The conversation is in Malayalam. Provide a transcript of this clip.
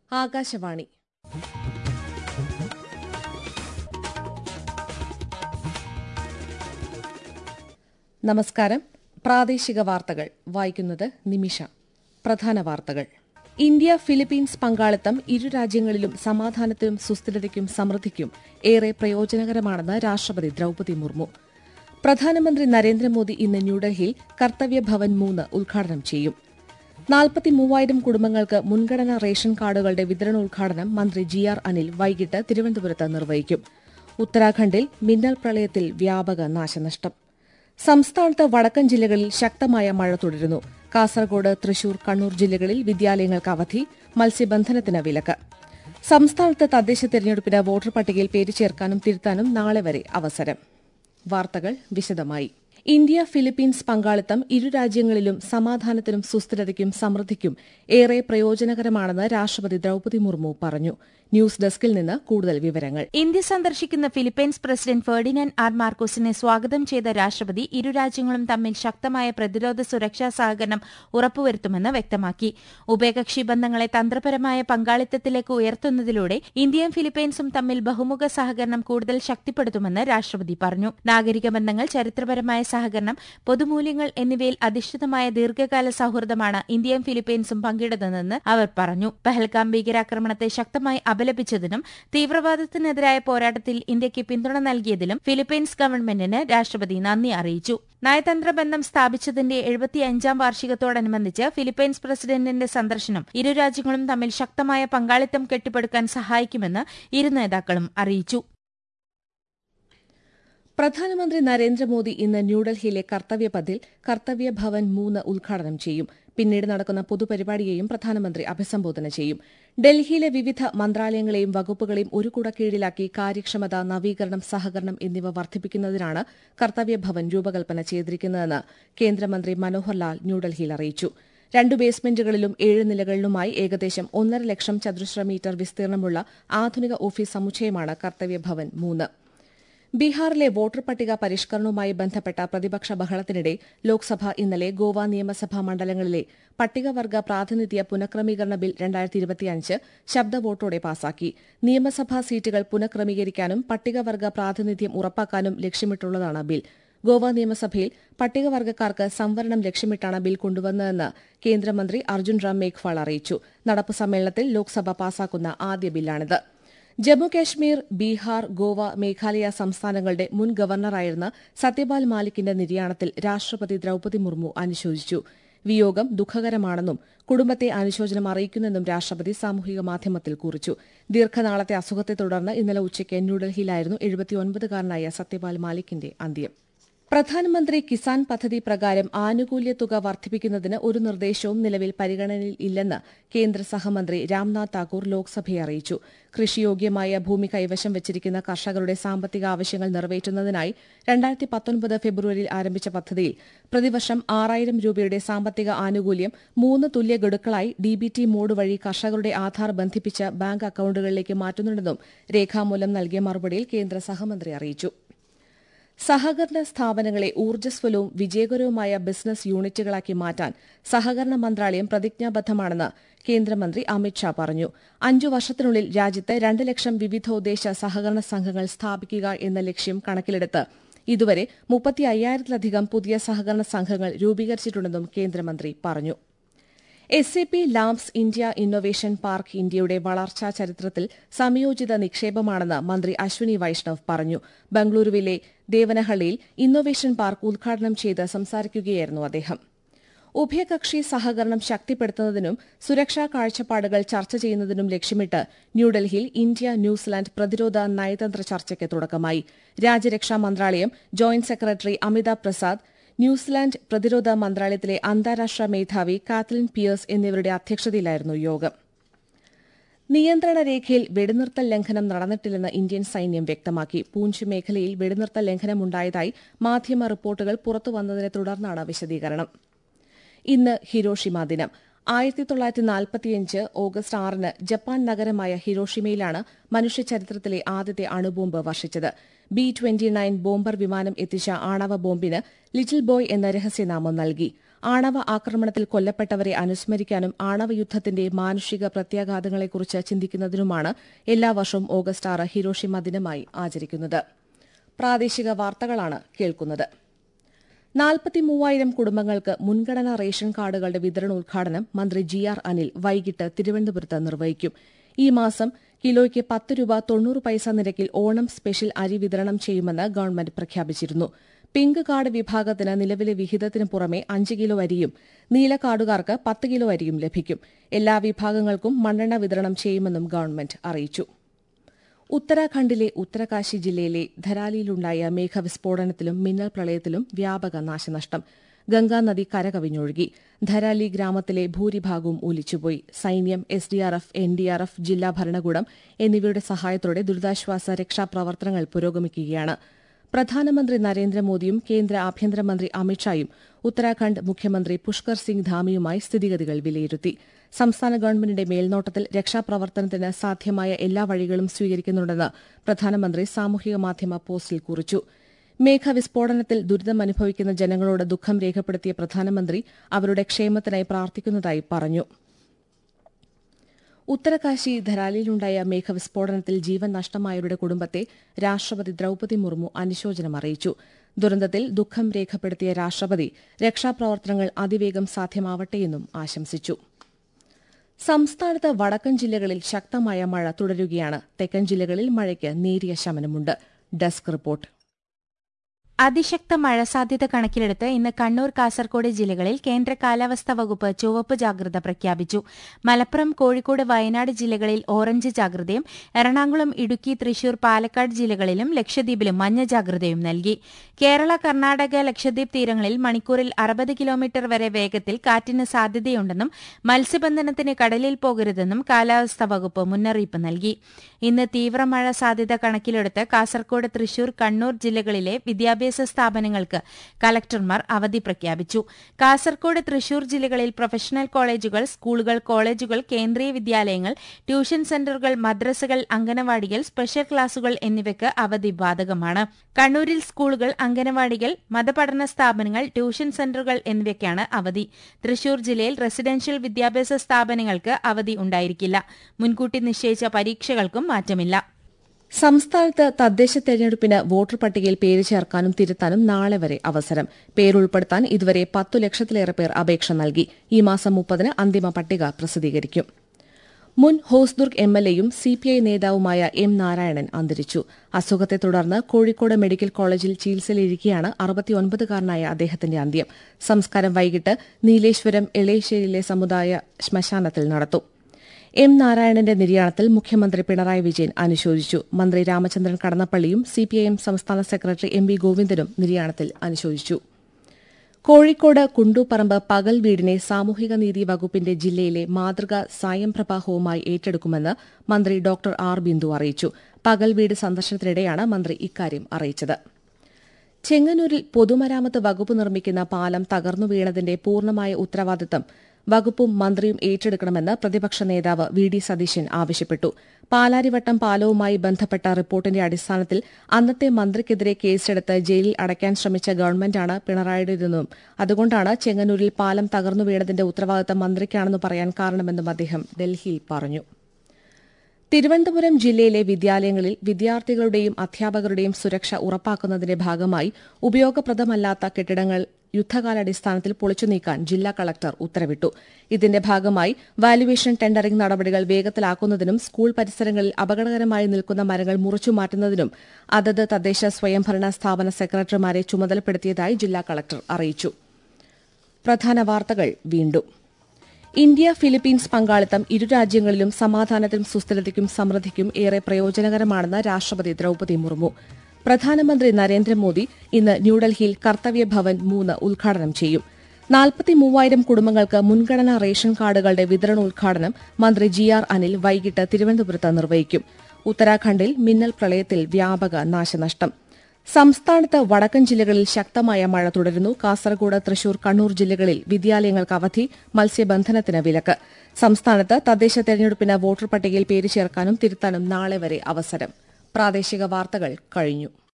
ആകാശവാണി നമസ്കാരം പ്രാദേശിക വാർത്തകൾ വായിക്കുന്നത് നിമിഷ പ്രധാന വാർത്തകൾ ഇന്ത്യ ഫിലിപ്പീൻസ് പങ്കാളിത്തം ഇരു രാജ്യങ്ങളിലും സമാധാനത്തിനും സുസ്ഥിരതയ്ക്കും സമൃദ്ധിക്കും ഏറെ പ്രയോജനകരമാണെന്ന് രാഷ്ട്രപതി ദ്രൌപതി മുർമു പ്രധാനമന്ത്രി നരേന്ദ്രമോദി ഇന്ന് ന്യൂഡൽഹിയിൽ കർത്തവ്യ ഭവൻ മൂന്ന് ഉദ്ഘാടനം ചെയ്യും നാൽപ്പത്തിമൂവായിരം കുടുംബങ്ങൾക്ക് മുൻഗണനാ റേഷൻ കാർഡുകളുടെ വിതരണോദ്ഘാടനം മന്ത്രി ജി ആർ അനിൽ വൈകിട്ട് തിരുവനന്തപുരത്ത് നിർവഹിക്കും ഉത്തരാഖണ്ഡിൽ മിന്നൽ പ്രളയത്തിൽ വ്യാപക നാശനഷ്ടം സംസ്ഥാനത്ത് വടക്കൻ ജില്ലകളിൽ ശക്തമായ മഴ തുടരുന്നു കാസർഗോഡ് തൃശൂർ കണ്ണൂർ ജില്ലകളിൽ വിദ്യാലയങ്ങൾക്ക് അവധി മത്സ്യബന്ധനത്തിന് വിലക്ക് സംസ്ഥാനത്ത് തദ്ദേശ തെരഞ്ഞെടുപ്പിന് വോട്ടർ പട്ടികയിൽ പേര് ചേർക്കാനും തിരുത്താനും നാളെ വരെ അവസരം വാർത്തകൾ വിശദമായി ഇന്ത്യ ഫിലിപ്പീൻസ് പങ്കാളിത്തം ഇരു രാജ്യങ്ങളിലും സമാധാനത്തിനും സുസ്ഥിരതയ്ക്കും സമൃദ്ധിക്കും ഏറെ പ്രയോജനകരമാണെന്ന് രാഷ്ട്രപതി ദ്രൌപതി മുർമു പറഞ്ഞു ന്യൂസ് ഡെസ്കിൽ നിന്ന് കൂടുതൽ വിവരങ്ങൾ ഇന്ത്യ സന്ദർശിക്കുന്ന ഫിലിപ്പൈൻസ് പ്രസിഡന്റ് ഫെർഡിനാൻഡ് ആർ മാർക്കോസിനെ സ്വാഗതം ചെയ്ത രാഷ്ട്രപതി ഇരു രാജ്യങ്ങളും തമ്മിൽ ശക്തമായ പ്രതിരോധ സുരക്ഷാ സഹകരണം ഉറപ്പുവരുത്തുമെന്ന് വ്യക്തമാക്കി ഉഭയകക്ഷി ബന്ധങ്ങളെ തന്ത്രപരമായ പങ്കാളിത്തത്തിലേക്ക് ഉയർത്തുന്നതിലൂടെ ഇന്ത്യയും ഫിലിപ്പൈൻസും തമ്മിൽ ബഹുമുഖ സഹകരണം കൂടുതൽ ശക്തിപ്പെടുത്തുമെന്ന് രാഷ്ട്രപതി പറഞ്ഞു നാഗരിക ബന്ധങ്ങൾ ചരിത്രപരമായ സഹകരണം പൊതുമൂല്യങ്ങൾ എന്നിവയിൽ അധിഷ്ഠിതമായ ദീർഘകാല സൌഹൃദമാണ് ഇന്ത്യയും ഫിലിപ്പൈൻസും പങ്കിടുന്നതെന്ന് അവർ പറഞ്ഞു പഹൽഗാം ഭീകരാക്രമണത്തെ ശക്തമായി അപലപിച്ചതിനും തീവ്രവാദത്തിനെതിരായ പോരാട്ടത്തിൽ ഇന്ത്യയ്ക്ക് പിന്തുണ നൽകിയതിലും ഫിലിപ്പൈൻസ് ഗവൺമെന്റിന് രാഷ്ട്രപതി നന്ദി അറിയിച്ചു നയതന്ത്ര ബന്ധം സ്ഥാപിച്ചതിന്റെ എഴുപത്തിയഞ്ചാം വാർഷികത്തോടനുബന്ധിച്ച് ഫിലിപ്പൈൻസ് പ്രസിഡന്റിന്റെ സന്ദർശനം ഇരു രാജ്യങ്ങളും തമ്മിൽ ശക്തമായ പങ്കാളിത്തം കെട്ടിപ്പടുക്കാൻ സഹായിക്കുമെന്ന് ഇരു നേതാക്കളും അറിയിച്ചു പ്രധാനമന്ത്രി നരേന്ദ്രമോദി ഇന്ന് ന്യൂഡൽഹിയിലെ കർത്തവ്യ പഥിൽ കർത്തവ്യ ഭവൻ മൂന്ന് ഉദ്ഘാടനം ചെയ്യും പിന്നീട് നടക്കുന്ന പൊതുപരിപാടിയെയും പ്രധാനമന്ത്രി അഭിസംബോധന ചെയ്യും ഡൽഹിയിലെ വിവിധ മന്ത്രാലയങ്ങളെയും വകുപ്പുകളെയും ഒരു കുടക്കീഴിലാക്കി കാര്യക്ഷമത നവീകരണം സഹകരണം എന്നിവ വർദ്ധിപ്പിക്കുന്നതിനാണ് കർത്തവ്യ ഭവൻ രൂപകൽപ്പന ചെയ്തിരിക്കുന്നതെന്ന് കേന്ദ്രമന്ത്രി മനോഹർ ലാൽ ന്യൂഡൽഹിയിൽ അറിയിച്ചു രണ്ടു ബേസ്മെന്റുകളിലും ഏഴ് നിലകളിലുമായി ഏകദേശം ഒന്നര ലക്ഷം ചതുരശ്ര മീറ്റർ വിസ്തീർണമുള്ള ആധുനിക ഓഫീസ് സമുച്ചയമാണ് കർത്തവ്യ ഭവൻ മൂന്ന് ബീഹാറിലെ വോട്ടർ പട്ടിക പരിഷ്കരണവുമായി ബന്ധപ്പെട്ട പ്രതിപക്ഷ ബഹളത്തിനിടെ ലോക്സഭ ഇന്നലെ ഗോവ നിയമസഭാ മണ്ഡലങ്ങളിലെ പട്ടികവർഗ പ്രാതിനിധ്യ പുനഃക്രമീകരണ ബിൽ രണ്ടായിരത്തി ഇരുപത്തിയഞ്ച് ശബ്ദ വോട്ടോടെ പാസാക്കി നിയമസഭാ സീറ്റുകൾ പുനഃക്രമീകരിക്കാനും പട്ടികവർഗ പ്രാതിനിധ്യം ഉറപ്പാക്കാനും ലക്ഷ്യമിട്ടുള്ളതാണ് ബിൽ ഗോവ നിയമസഭയിൽ പട്ടികവർഗക്കാർക്ക് സംവരണം ലക്ഷ്യമിട്ടാണ് ബിൽ കൊണ്ടുവന്നതെന്ന് കേന്ദ്രമന്ത്രി അർജുൻ റാം മേഘ്വാൾ അറിയിച്ചു നടപ്പു സമ്മേളനത്തിൽ ലോക്സഭ പാസാക്കുന്ന ആദ്യ ബില്ലാണിത് ജമ്മുകാശ്മീർ ബീഹാർ ഗോവ മേഘാലയ സംസ്ഥാനങ്ങളുടെ മുൻ ഗവർണറായിരുന്ന സത്യപാൽ മാലിക്കിന്റെ നിര്യാണത്തിൽ രാഷ്ട്രപതി ദ്രൌപതി മുർമു അനുശോചിച്ചു വിയോഗം ദുഃഖകരമാണെന്നും കുടുംബത്തെ അനുശോചനം അറിയിക്കുന്നെന്നും രാഷ്ട്രപതി സാമൂഹിക മാധ്യമത്തിൽ കുറിച്ചു ദീർഘനാളത്തെ അസുഖത്തെ തുടർന്ന് ഇന്നലെ ഉച്ചയ്ക്ക് ന്യൂഡൽഹിയിലായിരുന്നു എഴുപത്തിയൊൻപതുകാരനായ സത്യപാൽ മാലിക്കിന്റെ അന്ത്യം പ്രധാനമന്ത്രി കിസാൻ പദ്ധതി പ്രകാരം ആനുകൂല്യ തുക വർദ്ധിപ്പിക്കുന്നതിന് ഒരു നിർദ്ദേശവും നിലവിൽ പരിഗണനയിൽ ഇല്ലെന്ന് കേന്ദ്ര സഹമന്ത്രി രാംനാഥ് താക്കൂർ ലോക്സഭയെ അറിയിച്ചു കൃഷിയോഗ്യമായ ഭൂമി കൈവശം വച്ചിരിക്കുന്ന കർഷകരുടെ സാമ്പത്തിക ആവശ്യങ്ങൾ നിറവേറ്റുന്നതിനായി രണ്ടായിരത്തി പത്തൊൻപത് ഫെബ്രുവരിയിൽ ആരംഭിച്ച പദ്ധതിയിൽ പ്രതിവർഷം ആറായിരം രൂപയുടെ സാമ്പത്തിക ആനുകൂല്യം മൂന്ന് തുല്യ ഗഡുക്കളായി ഡിബിടി മോഡ് വഴി കർഷകരുടെ ആധാർ ബന്ധിപ്പിച്ച ബാങ്ക് അക്കൌണ്ടുകളിലേക്ക് മാറ്റുന്നുണ്ടെന്നും രേഖാമൂലം നൽകിയ മറുപടിയിൽ കേന്ദ്ര സഹമന്ത്രി അറിയിച്ചു സഹകരണ സ്ഥാപനങ്ങളെ ഊർജ്ജസ്വലവും വിജയകരവുമായ ബിസിനസ് യൂണിറ്റുകളാക്കി മാറ്റാൻ സഹകരണ മന്ത്രാലയം പ്രതിജ്ഞാബദ്ധമാണെന്ന് കേന്ദ്രമന്ത്രി അമിത്ഷാ പറഞ്ഞു അഞ്ചു വർഷത്തിനുള്ളിൽ രാജ്യത്ത് രണ്ട് ലക്ഷം വിവിധോദ്ദേശ സഹകരണ സംഘങ്ങൾ സ്ഥാപിക്കുക എന്ന ലക്ഷ്യം കണക്കിലെടുത്ത് ഇതുവരെ മുപ്പത്തി അയ്യായിരത്തിലധികം പുതിയ സഹകരണ സംഘങ്ങൾ രൂപീകരിച്ചിട്ടുണ്ടെന്നും കേന്ദ്രമന്ത്രി പറഞ്ഞു S A P labs India innovation park ഇന്ത്യയുടെ വളർച്ചാ ചരിത്രത്തിൽ സംയോജിത നിക്ഷേപമാണെന്ന് മന്ത്രി അശ്വിനി വൈഷ്ണവ് പറഞ്ഞു ബംഗളൂരുവിലെ ദേവനഹള്ളിയിൽ ഇന്നൊവേഷൻ പാർക്ക് ഉദ്ഘാടനം ചെയ്ത് സംസാരിക്കുകയായിരുന്നു അദ്ദേഹം ഉഭയകക്ഷി സഹകരണം ശക്തിപ്പെടുത്തുന്നതിനും സുരക്ഷാ കാഴ്ചപ്പാടുകൾ ചർച്ച ചെയ്യുന്നതിനും ലക്ഷ്യമിട്ട് ന്യൂഡൽഹിയിൽ ഇന്ത്യ ന്യൂസിലാൻഡ് പ്രതിരോധ നയതന്ത്ര ചർച്ചയ്ക്ക് തുടക്കമായി രാജ്യരക്ഷാ മന്ത്രാലയം joint secretary Amitabh Prasad New Zealand പ്രതിരോധ മന്ത്രാലയത്തിലെ അന്താരാഷ്ട്ര മേധാവി കാത്ലിൻ പിയേഴ്സ് എന്നിവരുടെ അധ്യക്ഷതയിലായിരുന്നു യോഗം നിയന്ത്രണ രേഖയിൽ വെടിനിർത്തൽ ലംഘനം നടന്നിട്ടില്ലെന്ന് ഇന്ത്യൻ സൈന്യം വ്യക്തമാക്കി പൂഞ്ച് മേഖലയിൽ വെടിനിർത്തൽ ലംഘനമുണ്ടായതായി മാധ്യമ റിപ്പോർട്ടുകൾ പുറത്തുവന്നതിനെ തുടർന്നാണ് വിശദീകരണം ഇന്ന് ഹിരോഷിമ ദിനം ആയിരത്തി തൊള്ളായിരത്തി നാൽപ്പത്തിയഞ്ച് ഓഗസ്റ്റ് ആറിന് ജപ്പാൻ നഗരമായ ഹിരോഷിമയിലാണ് മനുഷ്യചരിത്രത്തിലെ ആദ്യത്തെ അണുബോംബ് വർഷിച്ചത് ബി ട്വന്റി നയൻ ബോംബർ വിമാനം എത്തിച്ച ആണവ ബോംബിന് ലിറ്റിൽ ബോയ് എന്ന രഹസ്യനാമം നൽകി ആണവ ആക്രമണത്തിൽ കൊല്ലപ്പെട്ടവരെ അനുസ്മരിക്കാനും ആണവയുദ്ധത്തിന്റെ മാനുഷിക പ്രത്യാഘാതങ്ങളെക്കുറിച്ച് ചിന്തിക്കുന്നതിനുമാണ് എല്ലാ വർഷവും ഓഗസ്റ്റ് ആറ് ഹിരോഷിമ ദിനമായി ആചരിക്കുന്നത് പ്രാദേശിക വാർത്തകളാണ് കേൾക്കുന്നത് നാൽപ്പത്തിമൂവായിരം കുടുംബങ്ങൾക്ക് മുൻഗണനാ റേഷൻ കാർഡുകളുടെ വിതരണോദ്ഘാടനം മന്ത്രി ജി ആർ അനിൽ വൈകിട്ട് തിരുവനന്തപുരത്ത് നിർവഹിക്കും ഈ മാസം കിലോയ്ക്ക് പത്ത് രൂപ തൊണ്ണൂറ് പൈസ നിരക്കിൽ ഓണം സ്പെഷ്യൽ അരി വിതരണം ചെയ്യുമെന്ന് ഗവൺമെന്റ് പ്രഖ്യാപിച്ചിരുന്നു പിങ്ക് കാർഡ് വിഭാഗത്തിന് നിലവിലെ വിഹിതത്തിന് പുറമെ അഞ്ച് കിലോ അരിയും നീല കാർഡുകാർക്ക് പത്ത് കിലോ അരിയും ലഭിക്കും എല്ലാ വിഭാഗങ്ങൾക്കും മണ്ണെണ്ണ വിതരണം ചെയ്യുമെന്നും ഗവൺമെന്റ് അറിയിച്ചു ഉത്തരാഖണ്ഡിലെ ഉത്തരകാശി ജില്ലയിലെ ധരാലിയിലുണ്ടായ മേഘവിസ്ഫോടനത്തിലും മിന്നൽ പ്രളയത്തിലും വ്യാപക നാശനഷ്ടം ഗംഗാനദി കരകവിഞ്ഞൊഴുകി ധരാലി ഗ്രാമത്തിലെ ഭൂരിഭാഗവും ഒലിച്ചുപോയി സൈന്യം S D R F N D R F ജില്ലാ ഭരണകൂടം എന്നിവയുടെ സഹായത്തോടെ ദുരിതാശ്വാസ രക്ഷാപ്രവർത്തനങ്ങൾ പുരോഗമിക്കുകയാണ് പ്രധാനമന്ത്രി നരേന്ദ്രമോദിയും കേന്ദ്ര ആഭ്യന്തരമന്ത്രി അമിത്ഷായും ഉത്തരാഖണ്ഡ് മുഖ്യമന്ത്രി പുഷ്കർ സിംഗ് ധാമിയുമായി സ്ഥിതിഗതികൾ വിലയിരുത്തി സംസ്ഥാന ഗവൺമെന്റിന്റെ മേൽനോട്ടത്തിൽ രക്ഷാപ്രവർത്തനത്തിന് സാധ്യമായ എല്ലാ വഴികളും സ്വീകരിക്കുന്നുണ്ടെന്ന് പ്രധാനമന്ത്രി സാമൂഹിക മാധ്യമ പോസ്റ്റിൽ കുറിച്ചു മേഘവിസ്ഫോടനത്തിൽ ദുരിതമനുഭവിക്കുന്ന ജനങ്ങളോട് ദുഃഖം രേഖപ്പെടുത്തിയ പ്രധാനമന്ത്രി അവരുടെ ക്ഷേമത്തിനായി പ്രാർത്ഥിക്കുന്നതായി പറഞ്ഞു ഉത്തരകാശി ധരാലിയിലുണ്ടായ മേഘവിസ്ഫോടനത്തിൽ ജീവൻ നഷ്ടമായവരുടെ കുടുംബത്തെ രാഷ്ട്രപതി ദ്രൌപതി മുർമു അനുശോചനം അറിയിച്ചു ദുരന്തത്തിൽ ദുഃഖം രേഖപ്പെടുത്തിയ രാഷ്ട്രപതി രക്ഷാപ്രവർത്തനങ്ങൾ അതിവേഗം സാധ്യമാവട്ടെയെന്നും ആശംസിച്ചു സംസ്ഥാനത്ത് വടക്കൻ ജില്ലകളിൽ ശക്തമായ മഴ തുടരുകയാണ് തെക്കൻ ജില്ലകളിൽ മഴയ്ക്ക് നേരിയ ശമനമുണ്ട് ഡെസ്ക് റിപ്പോർട്ട് അതിശക്ത മഴ സാധ്യത കണക്കിലെടുത്ത് ഇന്ന് കണ്ണൂർ കാസർകോട് ജില്ലകളിൽ കേന്ദ്ര കാലാവസ്ഥാ വകുപ്പ് ചുവപ്പ് ജാഗ്രത പ്രഖ്യാപിച്ചു മലപ്പുറം കോഴിക്കോട് വയനാട് ജില്ലകളിൽ ഓറഞ്ച് ജാഗ്രതയും എറണാകുളം ഇടുക്കി തൃശൂർ പാലക്കാട് ജില്ലകളിലും ലക്ഷദ്വീപിലും മഞ്ഞ ജാഗ്രതയും നൽകി കേരള കർണാടക ലക്ഷദ്വീപ് തീരങ്ങളിൽ മണിക്കൂറിൽ അറുപത് കിലോമീറ്റർ വരെ വേഗത്തിൽ കാറ്റിന് സാധ്യതയുണ്ടെന്നും മത്സ്യബന്ധനത്തിന് കടലിൽ പോകരുതെന്നും കാലാവസ്ഥാ വകുപ്പ് മുന്നറിയിപ്പ് നൽകി ഇന്ന് തീവ്രമഴ സാധ്യത കണക്കിലെടുത്ത് കാസർകോട് തൃശൂർ കണ്ണൂർ ജില്ലകളിലെ വിദ്യാഭ്യാസ വിദ്യാഭ്യാസ സ്ഥാപനങ്ങൾക്ക് കലക്ടർമാർ അവധി പ്രഖ്യാപിച്ചു കാസർകോട് തൃശൂർ ജില്ലകളിൽ പ്രൊഫഷണൽ കോളേജുകൾ സ്കൂളുകൾ കോളേജുകൾ കേന്ദ്രീയ വിദ്യാലയങ്ങൾ ട്യൂഷൻ സെന്ററുകൾ മദ്രസകൾ അംഗനവാടികൾ സ്പെഷ്യൽ ക്ലാസുകൾ എന്നിവയ്ക്ക് അവധി ബാധകമാണ് കണ്ണൂരിൽ സ്കൂളുകൾ അംഗനവാടികൾ മതപഠന സ്ഥാപനങ്ങൾ ട്യൂഷൻ സെന്ററുകൾ എന്നിവയ്ക്കാണ് അവധി തൃശൂർ ജില്ലയിൽ റെസിഡൻഷ്യൽ വിദ്യാഭ്യാസ സ്ഥാപനങ്ങൾക്ക് അവധി ഉണ്ടായിരിക്കില്ല മുൻകൂട്ടി നിശ്ചയിച്ച പരീക്ഷകൾക്കും മാറ്റമില്ല സംസ്ഥാനത്ത് തദ്ദേശ തെരഞ്ഞെടുപ്പിന് വോട്ടർ പട്ടികയിൽ പേര് ചേർക്കാനും തിരുത്താനും നാളെ വരെ അവസരം പേരുൾപ്പെടുത്താൻ ഇതുവരെ പത്തു ലക്ഷത്തിലേറെ പേർ അപേക്ഷ നൽകി ഈ മാസം മുപ്പതിന് അന്തിമ പട്ടിക പ്രസിദ്ധീകരിക്കും മുൻ ഹോസ്ദുർഗ് എം എൽ എയും സിപിഐ നേതാവുമായ എം നാരായണൻ അന്തരിച്ചു അസുഖത്തെ തുടർന്ന് കോഴിക്കോട് മെഡിക്കൽ കോളേജിൽ ചികിത്സയിലിരിക്കെയാണ് അറുപത്തിയൊൻപതുകാരനായ അദ്ദേഹത്തിന്റെ അന്ത്യം സംസ്കാരം വൈകിട്ട് നീലേശ്വരം എളേശ്ശേരിയിലെ സമുദായ ശ്മശാനത്തിൽ നടത്തും എം നാരായണന്റെ നിര്യാണത്തിൽ മുഖ്യമന്ത്രി പിണറായി വിജയൻ അനുശോചിച്ചു മന്ത്രി രാമചന്ദ്രൻ കടന്നപ്പള്ളിയും സിപിഐഎം സംസ്ഥാന സെക്രട്ടറി എം വി ഗോവിന്ദനും നിര്യാണത്തിൽ അനുശോചിച്ചു കോഴിക്കോട് കുണ്ടൂപ്പറമ്പ് പകൽ വീടിനെ സാമൂഹിക നീതി വകുപ്പിന്റെ ജില്ലയിലെ മാതൃക സായംപ്രഭ ഹോമായി ഏറ്റെടുക്കുമെന്ന് മന്ത്രി ഡോക്ടർ ആർ ബിന്ദു അറിയിച്ചു പകൽ വീട് സന്ദർശനത്തിനിടെയാണ് മന്ത്രി ഇക്കാര്യം അറിയിച്ചത് ചെങ്ങന്നൂരിൽ പൊതുമരാമത്ത് വകുപ്പ് നിർമ്മിക്കുന്ന പാലം തകർന്നു വീണതിന്റെ പൂർണ്ണമായ ഉത്തരവാദിത്തം വകുപ്പും മന്ത്രിയും ഏറ്റെടുക്കണമെന്ന് പ്രതിപക്ഷ നേതാവ് വി ഡി സതീശൻ ആവശ്യപ്പെട്ടു പാലാരിവട്ടം പാലവുമായി ബന്ധപ്പെട്ട റിപ്പോർട്ടിന്റെ അടിസ്ഥാനത്തിൽ അന്നത്തെ മന്ത്രിക്കെതിരെ കേസെടുത്ത് ജയിലിൽ അടയ്ക്കാൻ ശ്രമിച്ച ഗവൺമെന്റാണ് പിണറായിയുടേതെന്നും അതുകൊണ്ടാണ് ചെങ്ങന്നൂരിൽ പാലം തകർന്നു വീണതിന്റെ ഉത്തരവാദിത്തം മന്ത്രിക്കാണെന്ന് പറയാൻ കാരണമെന്നും അദ്ദേഹം ഡൽഹിയിൽ പറഞ്ഞു തിരുവനന്തപുരം ജില്ലയിലെ വിദ്യാലയങ്ങളിൽ വിദ്യാർത്ഥികളുടെയും അധ്യാപകരുടെയും സുരക്ഷ ഉറപ്പാക്കുന്നതിന്റെ ഭാഗമായി ഉപയോഗപ്രദമല്ലാത്ത കെട്ടിടങ്ങൾ യുദ്ധകാലാടിസ്ഥാനത്തിൽ പൊളിച്ചു നീക്കാൻ ജില്ലാ കളക്ടർ ഉത്തരവിട്ടു ഇതിന്റെ ഭാഗമായി വാല്യുവേഷൻ ടെൻഡറിംഗ് നടപടികൾ വേഗത്തിലാക്കുന്നതിനും സ്കൂൾ പരിസരങ്ങളിൽ അപകടകരമായി നിൽക്കുന്ന മരങ്ങൾ മുറിച്ചു മാറ്റുന്നതിനും അതത് തദ്ദേശ സ്വയംഭരണ സ്ഥാപന സെക്രട്ടറിമാരെ ചുമതലപ്പെടുത്തിയതായി ജില്ലാ കളക്ടർ അറിയിച്ചു പ്രധാന വാർത്തകൾ വീണ്ടും ഇന്ത്യ ഫിലിപ്പീൻസ് പങ്കാളിത്തം ഇരു രാജ്യങ്ങളിലും സമാധാനത്തിനും സുസ്ഥിരതയ്ക്കും സമൃദ്ധിക്കും ഏറെ പ്രയോജനകരമാണെന്ന് രാഷ്ട്രപതി ദ്രൌപതി മുർമു പ്രധാനമന്ത്രി നരേന്ദ്രമോദി ഇന്ന് ന്യൂഡൽഹിയിൽ കർത്തവ്യ ഭവൻ മൂന്ന് ഉദ്ഘാടനം ചെയ്യും നാൽപ്പത്തിമൂവായിരം കുടുംബങ്ങൾക്ക് മുൻഗണനാ റേഷൻ കാർഡുകളുടെ വിതരണോദ്ഘാടനം മന്ത്രി ജി ആർ അനിൽ വൈകിട്ട് തിരുവനന്തപുരത്ത് നിർവഹിക്കും ഉത്തരാഖണ്ഡിൽ മിന്നൽ പ്രളയത്തിൽ വ്യാപക നാശനഷ്ടം സംസ്ഥാനത്ത് വടക്കൻ ജില്ലകളിൽ ശക്തമായ മഴ തുടരുന്നു കാസർഗോഡ് തൃശൂർ കണ്ണൂർ ജില്ലകളിൽ വിദ്യാലയങ്ങൾക്ക് അവധി മത്സ്യബന്ധനത്തിന് വിലക്ക് സംസ്ഥാനത്ത് തദ്ദേശ തെരഞ്ഞെടുപ്പിന് വോട്ടർ പട്ടികയിൽ പേര് ചേർക്കാനും തിരുത്താനും നാളെ വരെ അവസരം പ്രാദേശിക വാർത്തകൾ കഴിഞ്ഞു